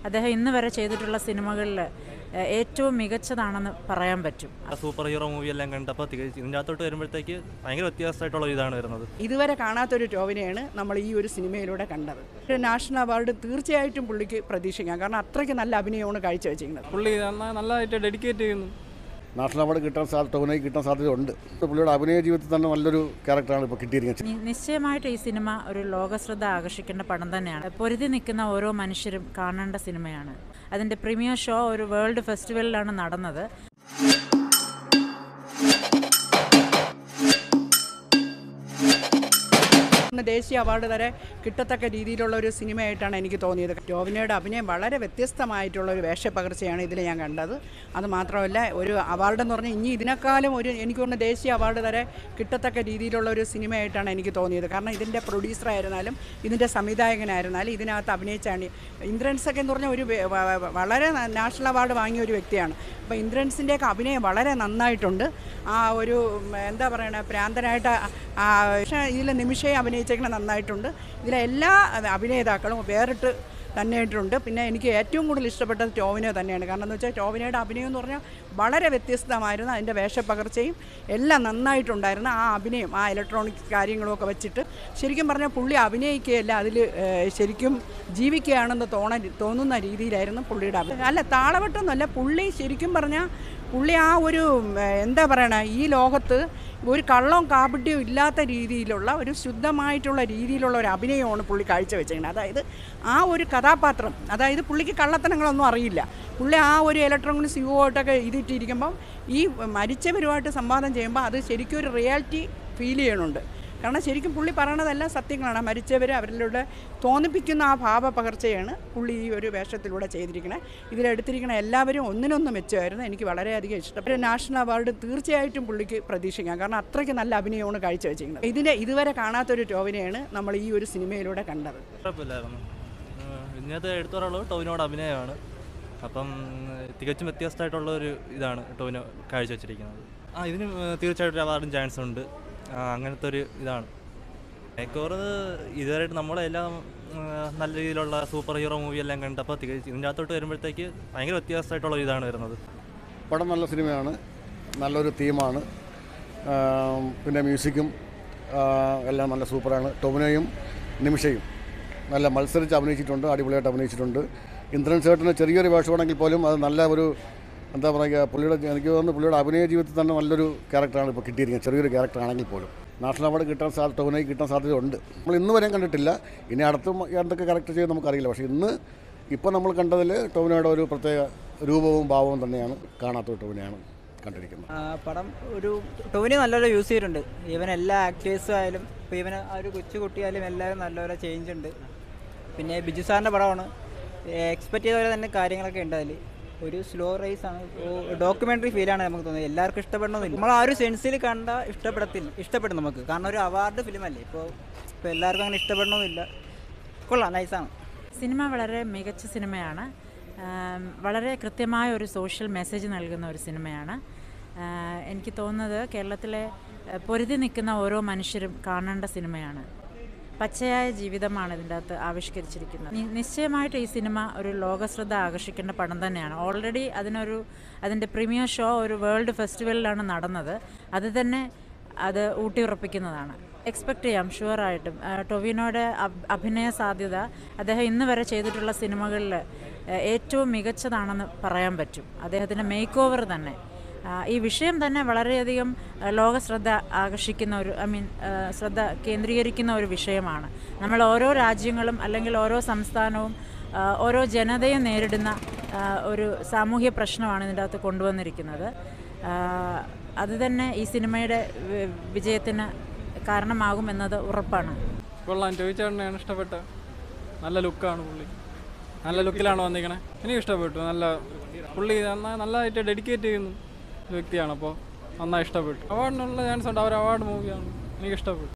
അദ്ദേഹം ഇന്ന് വരെ ചെയ്തിട്ടുള്ള സിനിമകളിൽ ഏഹ്, ഏറ്റവും മികച്ചതാണെന്ന് പറയാൻ പറ്റും ആ സൂപ്പർ ഹീറോ മൂവി എല്ലാം കണ്ടപ്പോൾ തികച്ച് ഇതിൻ്റെ അകത്തോട്ട് വരുമ്പോഴത്തേക്ക് ഭയങ്കര വ്യത്യാസമായിട്ടുള്ള ഒരു ഇതാണ് വരുന്നത് ഇതുവരെ കാണാത്തൊരു ടോവിനെയാണ് നമ്മൾ ഈ ഒരു സിനിമയിലൂടെ കണ്ടത് ഒരു നാഷണൽ അവാർഡ് തീർച്ചയായിട്ടും പുള്ളിക്ക് പ്രതീക്ഷിക്കാം കാരണം അത്രയ്ക്ക് നല്ല അഭിനയമാണ് കാഴ്ചവെച്ചിരിക്കുന്നത് പുള്ളി നന്നാ- നല്ലതായിട്ട് ഡെഡിക്കേറ്റ് ചെയ്യുന്നു നാഷണൽ അവാർഡ് കിട്ടാൻ സാധ്യത ടോവിനോയ്ക്ക് കിട്ടാൻ സാധ്യതയുണ്ട് പുള്ളിയുടെ അഭിനയ ജീവിതത്തിൽ തന്നെ നല്ലൊരു ക്യാരക്ടറാണ് ഇപ്പോൾ കിട്ടിയിരിക്കുന്നത് നി- നിശ്ചയമായിട്ട് ഈ സിനിമ ഒരു ലോകശ്രദ്ധ ആകർഷിക്കേണ്ട പടം തന്നെയാണ് പൊരുതി നിൽക്കുന്ന ഓരോ മനുഷ്യരും കാണേണ്ട സിനിമയാണ് അതിൻ്റെ പ്രീമിയർ ഷോ ഒരു വേൾഡ് ഫെസ്റ്റിവലിലാണ് നടന്നത് ഇന്ന് ദേശീയ അവാർഡ് വരെ കിട്ടത്തക്ക രീതിയിലുള്ള ഒരു സിനിമയായിട്ടാണ് എനിക്ക് തോന്നിയത് ടോവിനോയുടെ അഭിനയം വളരെ വ്യത്യസ്തമായിട്ടുള്ള ഒരു വേഷപ്പകർച്ചയാണ് ഇതിൽ ഞാൻ കണ്ടത് അത് മാത്രമല്ല ഒരു അവാർഡ് എന്ന് പറഞ്ഞാൽ ഇനി ഇതിനേക്കാളും ഒരു എനിക്ക് തോന്നുന്നു ദേശീയ അവാർഡ് വരെ കിട്ടത്തക്ക രീതിയിലുള്ള ഒരു സിനിമയായിട്ടാണ് എനിക്ക് തോന്നിയത് കാരണം ഇതിൻ്റെ പ്രൊഡ്യൂസറായിരുന്നാലും ഇതിൻ്റെ സംവിധായകനായിരുന്നാലും ഇതിനകത്ത് അഭിനയിച്ചാണ് ഇന്ദ്രൻസൊക്കെ എന്ന് പറഞ്ഞാൽ ഒരു വെ- വ- വ- വളരെ ന- നാഷണൽ അവാർഡ് വാങ്ങിയ ഒരു വ്യക്തിയാണ് അപ്പോൾ ഇന്ദ്രൻസിൻ്റെയൊക്കെ അഭിനയം വളരെ നന്നായിട്ടുണ്ട് ആ ഒരു ഉം, എന്താ പറയണ പ്രാന്തനായിട്ട് ആ പക്ഷേ ഇതിൽ നിമിഷയെ അഭിനയിച്ചേക്കണ നന്നായിട്ടുണ്ട് ഇതിലെ എല്ലാ അഭിനേതാക്കളും വേറിട്ട് തന്നെയായിട്ടുണ്ട് പിന്നെ എനിക്ക് ഏറ്റവും കൂടുതൽ ഇഷ്ടപ്പെട്ടത് ടോവിനോ തന്നെയാണ് കാരണം എന്ന് വെച്ചാൽ ടോവിനോയുടെ അഭിനയം എന്ന് പറഞ്ഞാൽ വളരെ വ്യത്യസ്തമായിരുന്നു അതിൻ്റെ വേഷപ്പകർച്ചയും എല്ലാം നന്നായിട്ടുണ്ടായിരുന്നു ആ അഭിനയം ആ ഇലക്ട്രോണിക് കാര്യങ്ങളുമൊക്കെ വെച്ചിട്ട് ശരിക്കും പറഞ്ഞാൽ പുള്ളി അഭിനയിക്കുകയല്ല അതിൽ ശരിക്കും ജീവിക്കുകയാണെന്ന് തോണ തോന്നുന്ന രീതിയിലായിരുന്നു പുള്ളിയുടെ അഭിനയം അല്ല താളവട്ടമൊന്നുമല്ല പുള്ളി ശരിക്കും പറഞ്ഞാൽ പുള്ളി ആ ഒരു ഉം, എന്താ പറയണ ഈ ലോകത്ത് ഒരു കള്ളവും കാപട്യവും ഇല്ലാത്ത രീതിയിലുള്ള ഒരു ശുദ്ധമായിട്ടുള്ള രീതിയിലുള്ള ഒരു അഭിനയമാണ് പുള്ളി കാഴ്ചവെച്ചിരിക്കുന്നത് അതായത് ആ ഒരു കഥാപാത്രം അതായത് പുള്ളിക്ക് കള്ളത്തനങ്ങളൊന്നും അറിയില്ല പുള്ളി ആ ഒരു ഇലക്ട്രോണിക്സ് യു ആയിട്ടൊക്കെ ഇതിട്ടിരിക്കുമ്പം ഈ മരിച്ചവരുമായിട്ട് സംവാദം ചെയ്യുമ്പോൾ അത് ശരിക്കും ഒരു റിയാലിറ്റി ഫീൽ ചെയ്യണുണ്ട് കാരണം ശരിക്കും പുള്ളി പറയണതെല്ലാം സത്യങ്ങളാണ് മരിച്ചവർ അവരിലൂടെ തോന്നിപ്പിക്കുന്ന ആ ഭാവപകർച്ചയാണ് പുള്ളി ഈ ഒരു വേഷത്തിലൂടെ ചെയ്തിരിക്കുന്നത് ഇതിലെടുത്തിരിക്കുന്ന എല്ലാവരും ഒന്നിനൊന്ന് മെച്ചമായിരുന്നു എനിക്ക് വളരെയധികം ഇഷ്ടപ്പെട്ടു നാഷണൽ അവാർഡ് തീർച്ചയായിട്ടും പുള്ളിക്ക് പ്രതീക്ഷിക്കാം കാരണം അത്രയ്ക്ക് നല്ല അഭിനയമാണ് കാഴ്ചവെച്ചിരിക്കുന്നത് ഇതിൻ്റെ ഇതുവരെ കാണാത്തൊരു ടോവിനെയാണ് നമ്മൾ ഈ ഒരു സിനിമയിലൂടെ കണ്ടത് കുഴപ്പമില്ലായിരുന്നു ഏഹ് ഇതിനകത്ത് എടുത്തു പറയാനുള്ളത് ടോവിനോട് അഭിനയമാണ് അപ്പം ഏഹ് തികച്ചും വ്യത്യസ്തമായിട്ടുള്ള ഒരു ഇതാണ് ടോവിനോ കാഴ്ചവെച്ചിരിക്കുന്നത് ആ ഇതിന് ഏഹ് തീർച്ചയായിട്ടും ഒരു അവാർഡും ചാൻസ് ഉണ്ട് ആ, അങ്ങനത്തെ ഒരു ഇതാണ് മേക്കോർ ഇതുവരെയായിട്ട് നമ്മളെല്ലാം ഏഹ് നല്ല രീതിയിലുള്ള സൂപ്പർ ഹീറോ മൂവി എല്ലാം കണ്ടപ്പോൾ തികച്ച് ഇതിൻ്റെ അകത്തോട്ട് വരുമ്പോഴത്തേക്ക് ഭയങ്കര വ്യത്യാസമായിട്ടുള്ള ഒരു ഇതാണ് വരുന്നത് പടം നല്ല സിനിമയാണ് നല്ലൊരു തീമാണ് ആം, പിന്നെ മ്യൂസിക്കും ആ, എല്ലാം നല്ല സൂപ്പറാണ് ടൊമിനോയും നിമിഷയും നല്ല മത്സരിച്ച് അഭിനയിച്ചിട്ടുണ്ട് അടിപൊളിയായിട്ട് അഭിനയിച്ചിട്ടുണ്ട് ഇന്ദ്രൻ ചേട്ടന് ചെറിയൊരു വേഷമാണെങ്കിൽ പോലും അത് നല്ല ഒരു എന്താ പറയുക പുള്ളിയുടെ എനിക്ക് തോന്നുന്നു പുള്ളിയുടെ അഭിനയ ജീവിതത്തിൽ തന്നെ നല്ലൊരു ക്യാരക്ടറാണ് ഇപ്പോൾ കിട്ടിയിരിക്കുന്നത് ചെറിയൊരു ക്യാരക്ടർ ആണെങ്കിൽ പോലും നാഷണൽ അവാർഡ് കിട്ടാൻ സാധ്യത ടൊമിനോയ്ക്ക് കിട്ടാൻ സാധ്യതയുണ്ട് നമ്മൾ ഇന്ന് വരെയും കണ്ടിട്ടില്ല ഇനി അടുത്തും എന്തൊക്കെ ക്യാരക്ടർ ചെയ്യും നമുക്കറിയില്ല പക്ഷേ ഇന്ന് ഇപ്പോൾ നമ്മൾ കണ്ടതിൽ ടൊമിനോയുടെ ഒരു പ്രത്യേക രൂപവും ഭാവവും തന്നെയാണ് കാണാത്ത ടൊമിനെയാണ് കണ്ടിരിക്കുന്നത് ആ, പടം ഒരു ടോവിന് നല്ലപോലെ യൂസ് ചെയ്തിട്ടുണ്ട് ഈവൻ എല്ലാ ആക്ടേഴ്സും ആയാലും ഇപ്പോൾ ഈവൻ ആ ഒരു കൊച്ചു കുട്ടിയായാലും എല്ലാവരും നല്ലപോലെ ചേഞ്ച് ഉണ്ട് പിന്നെ ബിജു സാറിൻ്റെ പടമാണ് എക്സ്പെക്ട് ചെയ്ത പോലെ തന്നെ കാര്യങ്ങളൊക്കെ ഉണ്ട് അതിൽ ഒരു സ്ലോ റേസ് ആണ് ഡോക്യുമെൻ്ററി ഫീലാണ് നമുക്ക് തോന്നുന്നത് എല്ലാവർക്കും ഇഷ്ടപ്പെടണമെന്നില്ല നമ്മൾ ആ ഒരു സെൻസിൽ കണ്ട ഇഷ്ടപ്പെടത്തില്ല ഇഷ്ടപ്പെടും നമുക്ക് കാരണം ഒരു അവാർഡ് ഫിലിമല്ലേ ഇപ്പോൾ ഇപ്പോൾ എല്ലാവർക്കും അങ്ങനെ ഇഷ്ടപ്പെടണമെന്നില്ല കൊള്ളാം നൈസാണ് സിനിമ വളരെ മികച്ച സിനിമയാണ് ആം, വളരെ കൃത്യമായ ഒരു സോഷ്യൽ മെസ്സേജ് നൽകുന്ന ഒരു സിനിമയാണ് ആ, എനിക്ക് തോന്നുന്നത് കേരളത്തിലെ ആ, പൊരുതി നിൽക്കുന്ന ഓരോ മനുഷ്യരും കാണേണ്ട സിനിമയാണ് പച്ചയായ ജീവിതമാണ് ഇതിൻ്റെ അകത്ത് ആവിഷ്കരിച്ചിരിക്കുന്നത് നി- നിശ്ചയമായിട്ട് ഈ സിനിമ ഒരു ലോകശ്രദ്ധ ആകർഷിക്കേണ്ട പടം തന്നെയാണ് ഓൾറെഡി അതിനൊരു അതിൻ്റെ പ്രീമിയർ ഷോ ഒരു വേൾഡ് ഫെസ്റ്റിവലിലാണ് നടന്നത് അത് തന്നെ അത് ഊട്ടിയുറപ്പിക്കുന്നതാണ് എക്സ്പെക്റ്റ് ചെയ്യാം ഷുവറായിട്ടും ടൊവിനോയുടെ അഭ്- അഭിനയ സാധ്യത അദ്ദേഹം ഇന്ന് വരെ ചെയ്തിട്ടുള്ള സിനിമകളിൽ ഏറ്റവും മികച്ചതാണെന്ന് പറയാൻ പറ്റും അദ്ദേഹത്തിൻ്റെ മേക്ക് ഓവർ തന്നെ ആ, ഈ വിഷയം തന്നെ വളരെയധികം ആ, ലോക ശ്രദ്ധ ആകർഷിക്കുന്ന ഒരു ഐ മീൻ ശ്രദ്ധ കേന്ദ്രീകരിക്കുന്ന ഒരു വിഷയമാണ് നമ്മൾ ഓരോ രാജ്യങ്ങളും അല്ലെങ്കിൽ ഓരോ സംസ്ഥാനവും ആ, ഓരോ ജനതയും നേരിടുന്ന ആ, ഒരു സാമൂഹ്യ പ്രശ്നമാണ് ഇതിൻ്റെ അകത്ത് കൊണ്ടുവന്നിരിക്കുന്നത് ആ, അത് തന്നെ ഈ സിനിമയുടെ വി- വിജയത്തിന് കാരണമാകുമെന്നത് ഉറപ്പാണ് കൊള്ളാം ചോദിച്ചേട്ടനെയാണ് ഇഷ്ടപ്പെട്ട നല്ല ലുക്കാണ് പുള്ളി നല്ല ലുക്കിലാണ് വന്നിരിക്കണേ എനിക്ക് ഇഷ്ടപ്പെട്ടു നല്ല പുള്ളി നന്നായി നല്ലതായിട്ട് ഡെഡിക്കേറ്റ് ചെയ്യുന്നു വ്യക്തിയാണ് അപ്പോൾ നന്നായി ഇഷ്ടപ്പെട്ടു അവാർഡിനുള്ള ചാൻസ് ഉണ്ട് അവർ അവാർഡ് മൂവിയാണ് എനിക്ക് ഇഷ്ടപ്പെട്ടു